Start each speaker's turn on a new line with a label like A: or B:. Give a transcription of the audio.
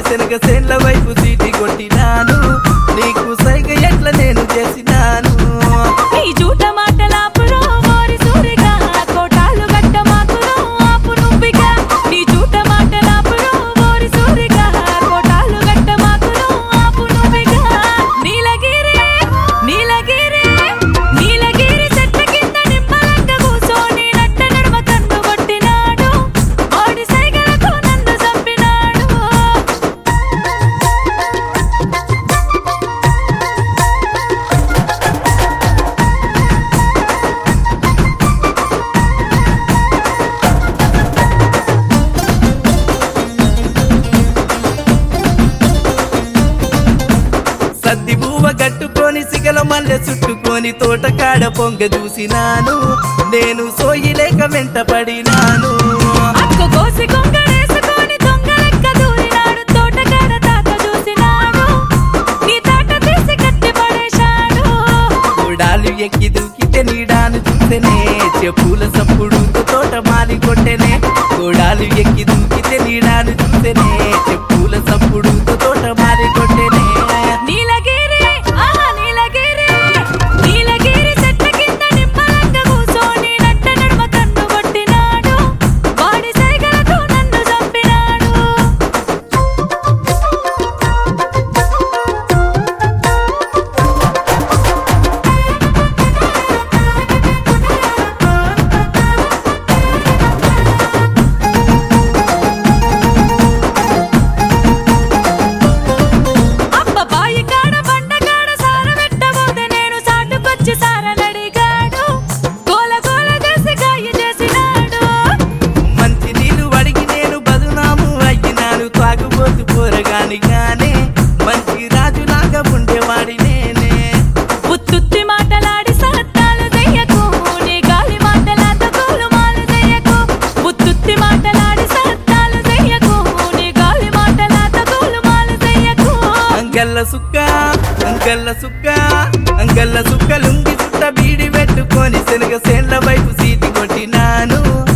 A: శనగ సేన్ల వైపు సీటి కొట్టినాను నీకు సైగ ఎట్ల నేను చేసినాను
B: నీ జూట మాటలాపురో ఓరి సూరిగా కోటాలు గట్ట మాకురో ఆపు నువ్విగా నీ జూట మాటలాపురో ఓరి సూరిగా కోటాలు గట్ట మాకురో ఆపు నువ్విగా నీలగిరి నీలగిరి నీలగిరి చెట్ల కింద నిమ్మలంగా కూసోని నట్ట నడుమ కన్ను కొట్టినాడు వాడి సైగలతో నన్ను చంపినాడు
A: సద్ది బువ్వ కట్టుకొని సిగల మల్లె చుట్టుకొని తోటకాడ పొంగ చూసినాను నేను సోయిలేక వెంట పడినాను
B: అక్కు కోసి కొంగడేసుకొని దొంగలెక్క దూరినాడు తోటకాడ తాత చూసినాడు నీ తాట తీసి కట్టి పడేశాడు
A: గోడాలు ఎక్కి దూకితే నీడాను చూసెనే చెప్పుల సప్పుడు తోట మాలి కొట్టెనే గోడాలు ఎక్కి దూకితే నీడాను చూసెనే చెప్పుల సప్పుడు తోట మాలి కొట్టెనే
B: నీలగిరి ఆహా నీలగిరి నీలగిరి చెట్ల కింద నిమ్మలంగా కూసోని నట్ట నడుమ కన్ను కొట్టినాడు వాడి సైగలతో నన్ను చంపినాడు అబ్బ బాయి కాడ బండ కాడ సార పెట్టబోతే నేను సాటుకొచ్చి సారనడిగాడు గోల గోల చేసి గాయ చేసినాడు
A: మంచి నీళ్ళు అడిగి నేను బదునాము అయ్యినాను తాగుబోతు పోరగాని గానే మంచి రాజులాగా ఉండేవాడి నేనే
B: ఉత్తుత్తి మాటలాడి సత్తాలు చెయ్యకు నీ గాలి మాటలాట గోలుమాలు చెయ్యకు ఉత్తుత్తి మాటలాడి సత్తాలు చెయ్యకు నీ గాలి మాటలాట గోలుమాలు చెయ్యకు
A: అంగల్ల సుక్క అంగల్ల సుక్క అంగల్ల సుక్క లుంగి చుట్ట బీడి పెట్టుకొని శనగ సేన్ల వైపు సీటి కొట్టినాను